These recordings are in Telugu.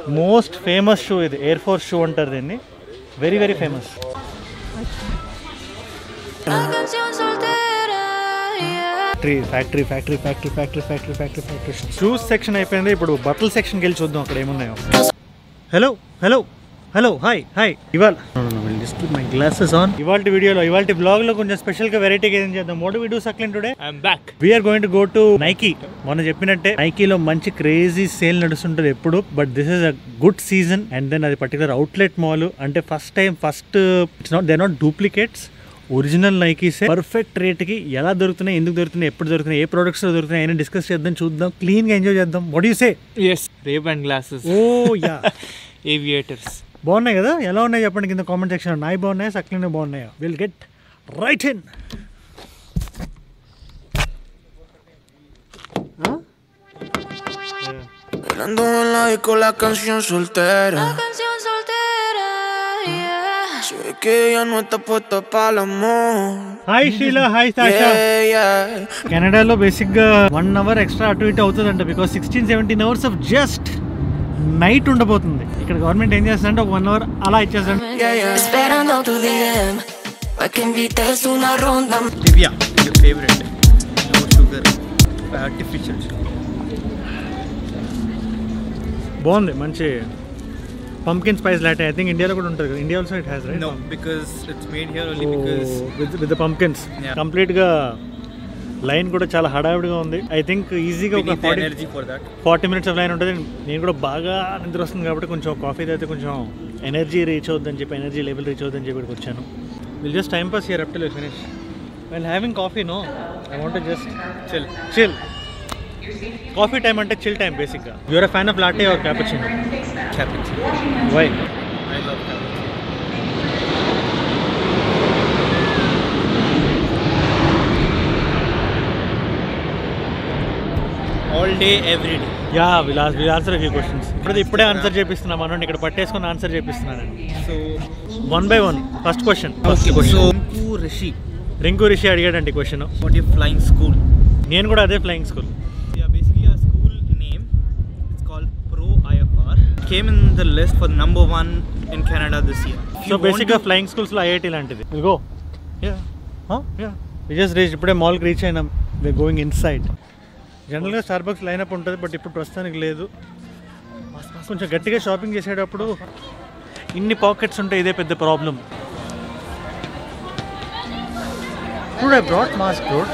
మోస్ట్ ఫేమస్ షూ ఇది ఎయిర్ ఫోర్స్ షూ అంటారు దీన్ని very very famous La canción soltera, yeah. Factory factory factory factory factory factory factory factory shoes section అయిపోయింది ఇప్పుడు బట్టల సెక్షన్కి వెళ్ళి చూద్దాం అక్కడ ఏమున్నాయో hello hello hello hi hi ఇవాళ మై గ్లాసెస్ ఆన్ ఇవాళ వీడియోలో ఇవాళ బ్లాగ్ లో కొంచెం స్పెషల్ గా వెరైటీగా ఏం చేద్దాం మోడో వీడియో సక్లెన్ today I'm back. We're going to go to Nike మొన్న చెప్పినట్టే నైకీలో మంచి క్రేజీ సేల్ నడుస్తుంటుంది ఎప్పుడు but this is a good season and then అది పర్టికులర్ అవుట్లెట్ మాల్ అంటే first time first it's not they not duplicates original Nikes perfect రేట్కి ఎలా దొరుకుతున్నాయి ఎందుకు దొరుకుతున్నాయి ఎప్పుడు దొరుకుతున్నాయి ఏ ప్రొడక్ట్స్ దొరుకుతున్నాయి అయినా డిస్కస్ చేద్దాం చూద్దాం క్లీన్గా ఎంజాయ్ చేద్దాం what you say Yes, Ray-Ban glasses. Oh yeah Aviators. బాగున్నాయి కదా ఎలా ఉన్నాయి చెప్పండి కింద కామెంట్ సెక్షన్ నాయి బాగున్నాయా సక్లీనే బాగున్నాయా will get right in Ando en la disco la canción soltera. La canción soltera, yeah. Se ve que ella no está puesta para el amor. Hi Sheela hi Tasha Yeah, yeah. కెనడాలో బేసిక్గా వన్ అవర్ ఎక్స్ట్రా అటు ఇటు అవుతుందంట because sixteen seventeen hours of just night ఉండబోతుంది ఇక్కడ గవర్నమెంట్ ఏం చేస్తుందంటే ఒక వన్ అవర్ అలా ఇచ్చేస్తాడు Yeah, yeah. Esperando tu DM. Pa' que invites una ronda. Divya, your favorite. No sugar. Artificial sugar. బాగుంది మంచి pumpkin spice latte I think ఇండియాలో కూడా ఉంటుంది కదా India also it has right No, because it's made here only because with with pumpkins Yeah. కంప్లీట్గా లైన్ కూడా చాలా హడావిడిగా ఉంది ఐ థింక్ ఈజీగా we ఒక need the forty energy for that. Forty minutes of line ఉంటుంది నేను కూడా బాగా నిద్ర వస్తుంది కాబట్టి కొంచెం కాఫీ అయితే కొంచెం ఎనర్జీ రీచ్ అవుద్దని చెప్పి ఎనర్జీ లెవెల్ రీచ్ అవుద్దని చెప్పి ఇక్కడికి వచ్చాను will just time pass here up to finish well having coffee no I want just Chill. Chill coffee time అంటే చిల్ టైం బేసిక్గా you're fan of latte or cappuccino Cappuccino. Why I love cappuccino. All day, every day. Yeah will will answer few questions ఇప్పుడు ఇప్పుడే ఆన్సర్ చేపిస్తున్నా మనం ఇక్కడ పట్టేసుకొని ఆన్సర్ చేపిస్తున్నాను So, one by one first question okay, so Inku Rishi, Rinku Rishi అడిగాడండి question what your flying school? నేను కూడా అదే flying school Yeah, basically our school name, it's called Pro IFR. Came in the list for number one in Canada this year. If so you want బేసిక్గా to- ఫ్లయింగ్ స్కూల్స్లో ఐఐటి లాంటిది go yeah yeah just reach ఇప్పుడే మాల్కి రీచ్ అయినాం వి గోయింగ్ ఇన్ సైడ్ జనరల్గా స్టార్ బక్స్ లైనప్ ఉంటుంది బట్ ఇప్పుడు ప్రస్తుతానికి లేదు కొంచెం గట్టిగా షాపింగ్ చేసేటప్పుడు ఇన్ని పాకెట్స్ ఉంటే ఇదే పెద్ద problem Dude, I brought mask, dude.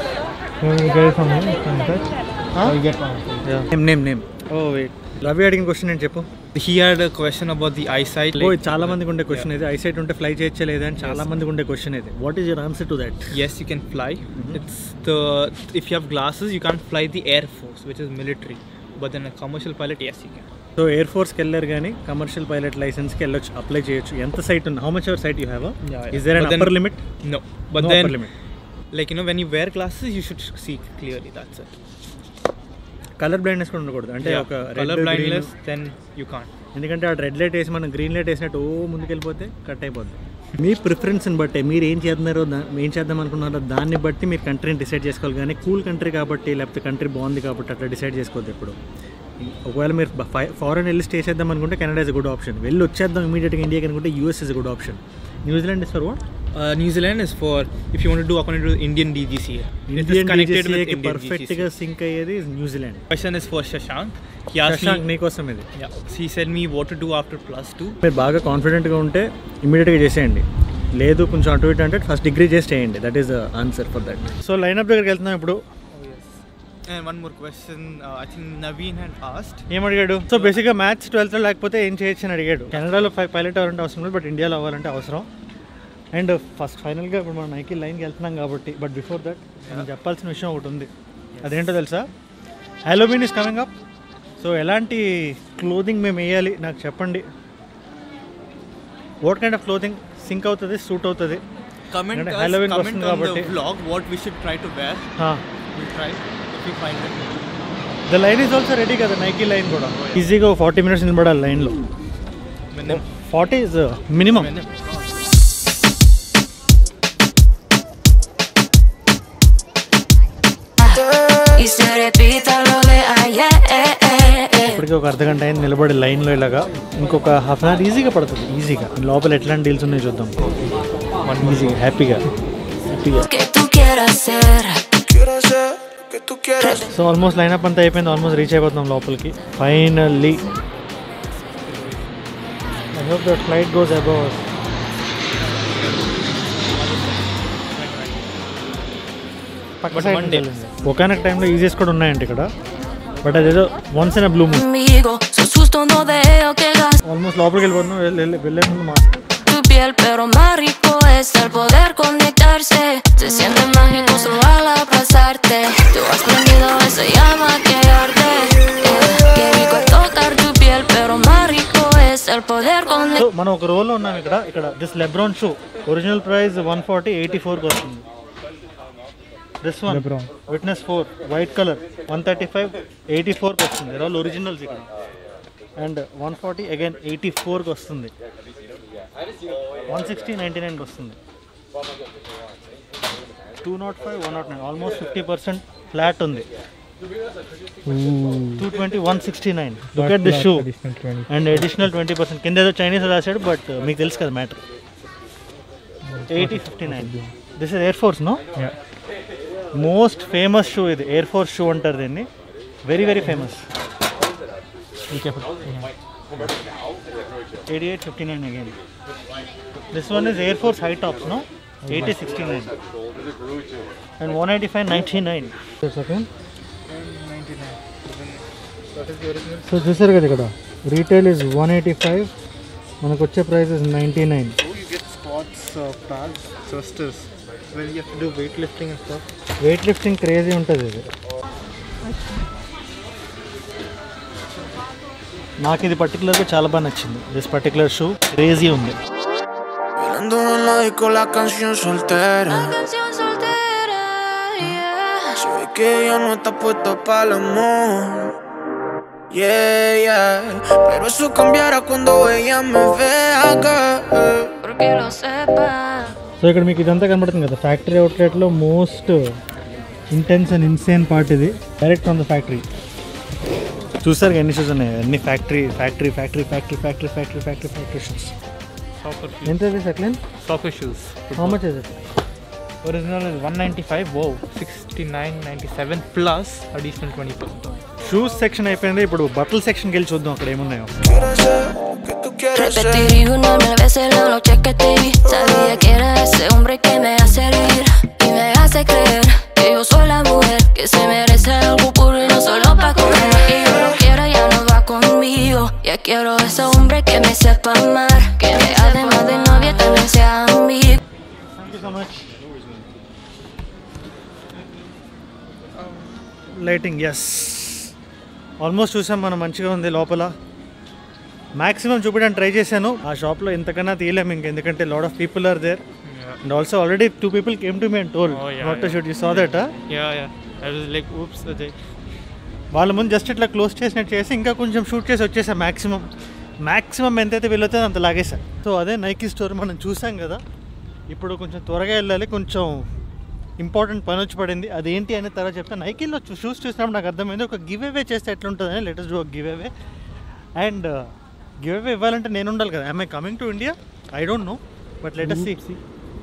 Name name name oh wait Ravi అడిగిన క్వశ్చన్ నేను చెప్పు He had a question about the eyesight. Oh like- చాలా మందికి ఉండే క్వశ్చన్ ఇది ఐసైట్ ఉంటే ఫ్లై చేయొచ్చా లేదా అని చాలా మందికి ఉండే క్వశ్చన్ ఇది what is your answer to that Yes, you can fly. It's the if you have glasses, you can't fly the Air Force, which is military. But then a commercial pilot, yes, you can. So air ఫోర్స్కి వెళ్ళారు కానీ కమర్షియల్ పైలట్ లైసెన్స్కి వెళ్ళొచ్చు అప్లై చేయొచ్చు ఎంత సైట్ ఉంది how much our sight you have Yeah, yeah. Is there an But then- upper limit No, but No then upper limit. like you know when you wear glasses, you should see clearly. That's it. Colour బ్లైండ్నెస్ కూడా ఉండకూడదు అంటే Yeah, ఒక color red blindness, then you can't. ఎందుకంటే ఆ రెడ్ లైట్ వేసి మనం గ్రీన్ లైట్ వేసినట్టు ఓ ముందుకెళ్ళిపోతే కట్ అయిపోద్ది మీ ప్రిఫరెన్స్ని బట్టి మీరు ఏం చేస్తున్నారో దా ఏం చేద్దాం అనుకున్నారో దాన్ని బట్టి మీరు కంట్రీని డిసైడ్ చేసుకోవాలి కానీ కూల్ కంట్రీ కాబట్టి లేకపోతే కంట్రీ బాగుంది కాబట్టి అట్లా డిసైడ్ చేసుకోవద్దు ఇప్పుడు ఒకవేళ మీరు ఫారెన్ వెళ్ళి స్టే చేద్దాం అనుకుంటే కెనడా ఇస్ గుడ్ ఆప్షన్ వెళ్ళి వచ్చేద్దాం ఇమీడియట్గా ఇండియాకి అనుకుంటే US is good option New Zealand is for what Uh, New Zealand is for if you want to do according to Indian DGCA. it is Indian connected with కి Indian పర్ఫెక్ట్గా DGCA. సింక్ అయ్యేది New Zealand Question is for Shashank. He asked Shashank me. నీకోసం ఇది Yeah, he said me what to do after plus two. మీరు బాగా కాన్ఫిడెంట్గా ఉంటే ఇమీడియట్గా చేసేయండి లేదు కొంచెం అటు ఇటు అంటే ఫస్ట్ డిగ్రీ చేసి చేయండి that is answer for that so lineup దగ్గరికి వెళ్తున్నాం ఇప్పుడు And one more question. Uh, I think Naveen had asked. ఏం అడిగాడు సో బేసిక్గా మ్యాథ్స్ ట్వెల్త్ లేకపోతే ఏం చేయొచ్చు అని అడిగాడు కెనడాలో పైలట్ అవ్వాలంటే అవసరం లేదు బట్ ఇండియాలో అవ్వాలంటే అవసరం అండ్ ఫస్ట్ ఫైనల్గా ఇప్పుడు మనం నైకి లైన్కి వెళ్తున్నాం కాబట్టి బట్ బిఫోర్ దట్ మనం చెప్పాల్సిన విషయం ఒకటి ఉంది అదేంటో తెలుసా Halloween is coming up so ఎలాంటి క్లోదింగ్ మేము వేయాలి నాకు చెప్పండి what kind of clothing sync అవుతుంది సూట్ అవుతుంది Comment And us, Halloween comment question on the కాబట్టి. vlog what we should try to wear. We'll try if we find it. The line is also ready కదా నైకీ లైన్ కూడా ఈజీగా ఫార్టీ మినిట్స్ నిలబడాలి లైన్లో Minimum. Forty is minimum Minimum. Y se repita lo de ayer. ఇప్పటికి ఇప్పటికీ ఒక అర్ధ గంట అయింది నిలబడి లైన్లో ఇలాగా ఇంకొక హాఫ్ అన్ అవర్ ఈజీగా పడుతుంది ఈజీగా లోపల ఎట్లాంటి డీల్స్ ఉన్నాయో చూద్దాం ఈజీగా హ్యాపీగా హ్యాపీగా Que tú quieras ser. Quiero hacer lo que tú quieras. So almost lineup అంతా అయిపోయింది ఆల్మోస్ట్ రీచ్ అయిపోతున్నాం లోపలికి finally I hope that flight goes above పక్క సైడ్ ఒకనొక టైంలో ఈజీస్ కూడా ఉన్నాయండి ఇక్కడ బట్ అదేదో once in blue moon Conmigo, su susto no veo que gas almost లోపలికి వెళ్ళిపోతున్నాం వెళ్ళి- వెళ్ళి- వెళ్ళే ముందు మా tu piel, pero más rico es el poder conectarse. Se siente mágico solo al abrazarte. Tú has prendido esa llama que arde. Eh, Qué rico es tocar tu piel, pero más rico es el poder so conectarse. మనం ఒక రోల్లో ఉన్నాం ఇక్కడ ఇక్కడ this LeBron shoe original price one forty eighty ఫోర్కి వస్తుంది this one witness four white colour one thirty five eighty ఫోర్కి వస్తుంది ఆల్ ఒరిజినల్స్ ఇక్కడ and one forty again eighty ఫోర్కి వస్తుంది వన్ సిక్స్టీ నైంటీ నైన్కి వస్తుంది two not five one not nine almost fifty percent flat ఉంది two twenty one sixty nine look at this shoe and additional twenty percent కింద ఏదో చైనీస్ రాశాడు బట్ మీకు తెలుసు కదా matter eighty fifty nine this is air force no most famous shoe ఇది ఎయిర్ ఫోర్స్ షూ అంటారు దీన్ని very very famous eighty eight fifty nine again this one is air force high tops no eighty sixty nine and one eighty five ninety nine so చూసారు కదా ఇక్కడ retail is one eighty five మనకు వచ్చే price is ninety nine You get spots of tags, thrusters. When you have to do weightlifting and stuff. Weight lifting crazy ఉంటుంది ఇది నాకు ఇది పర్టికులర్గా చాలా బాగా నచ్చింది దిస్ పర్టికులర్ షూ క్రేజీ ఉంది Bailando en la disco la canción soltera. Canción soltera, yeah. Se ve que ella no está puesta para el amor. Yeah, yeah. Pero eso cambiará cuando ella me vea girl. Porque lo sepas. So ఇక్కడ మీకు ఇదంతా కనబడుతుంది కదా ఫ్యాక్టరీ అవుట్లెట్లో most intense and insane part ఇది డైరెక్ట్ ఆన్ ద ఫ్యాక్టరీ చూసారు ఎన్ని షూస్ ఉన్నాయి అన్ని factory factory factory factory factory factory factory factory shoes Soccer shoes. ఎంత ఇది second Soccer shoes. How much is it Original is 195. Wow. 69.97 plus additional 20% off. Shoes section అయిపోయింది ఇప్పుడు బట్టల సెక్షన్కి వెళ్ళి చూద్దాం అక్కడ ఏమున్నాయో Quiero hacer lo que tú quieras hacer. Repetiría una mil veces la noche que te vi. Sabía que era ese hombre que me hace reír y me hace creer que yo soy la mujer que se merece algo puro y no solo pa' comer. Que yo lo quiero, ya no va conmigo. Ya quiero ese hombre que me sepa amar, que me además de novia también sea amigo. Thank you so much lighting is almost చూసాం మనం మంచిగా ఉంది లోపల మ్యాక్సిమం చూపించడానికి ట్రై చేశాను ఆ షాప్లో ఇంతకన్నా తీయలేము ఇంక ఎందుకంటే lot of people are there and also already two people came to me and told Oh, yeah, not to yeah. Shoot you saw that Yeah, yeah. I was like, oops, Ajay. వాళ్ళ ముందు జస్ట్ ఇట్లా క్లోజ్ చేసినట్టు చేసి ఇంకా కొంచెం షూట్ చేసి వచ్చేసా మ్యాక్సిమం మ్యాక్సిమం ఎంతైతే వెళ్ళొచ్చో అంత లాగేసా సో అదే నైకీ స్టోర్ మనం చూసాం కదా ఇప్పుడు కొంచెం త్వరగా వెళ్ళాలి కొంచెం ఇంపార్టెంట్ పని వచ్చి పడింది అదేంటి అనే తర్వాత చెప్తా నైకీలో షూస్ చూసినప్పుడు నాకు అర్థమైంది ఒక గివ్ అవే చేస్తే ఎట్లుంటుందని latest do give away and give away ఇవ్వాలంటే నేను ఉండాలి కదా I coming to India I don't know but latest see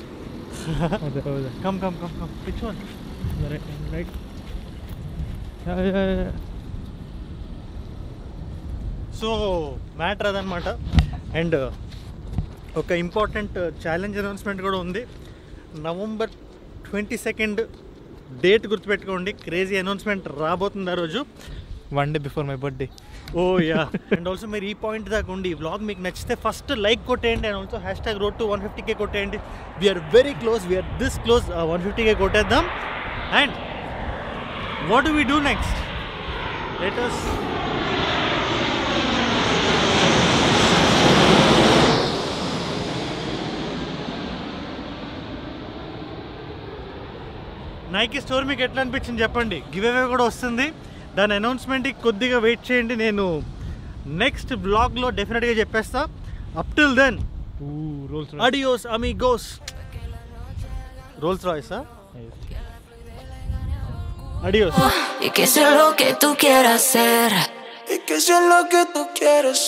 come come come come pitch one right so matter అదనమాట అండ్ ఒక ఇంపార్టెంట్ ఛాలెంజ్ అనౌన్స్మెంట్ కూడా ఉంది నవంబర్ ట్వంటీ సెకండ్ డేట్ గుర్తుపెట్టుకోండి క్రేజీ అనౌన్స్మెంట్ రాబోతుంది ఆ రోజు One day before my birthday. Oh yeah and also మీరు ఈ పాయింట్ దాకా ఉండి వ్లాగ్ మీకు నచ్చితే ఫస్ట్ లైక్ కొట్టేయండి and also hashtag road to one fifty K కొట్టేయండి we're very close we're this close one fifty K కొట్టేద్దాం and what do we do next let us Nike store మీకు ఎట్లా అనిపించింది చెప్పండి గివ్ అవే కూడా వస్తుంది దాని అనౌన్స్మెంట్కి కొద్దిగా వెయిట్ చేయండి నేను నెక్స్ట్ బ్లాగ్లో డెఫినెట్గా చెప్పేస్తా up till then Ooh, Rolls Royce. అడియోస్ అమిగోస్ రోల్స్ రాయ్సా అడియోస్ Y que sea lo que tú quieras ser. Y Que si es lo que tú quieres.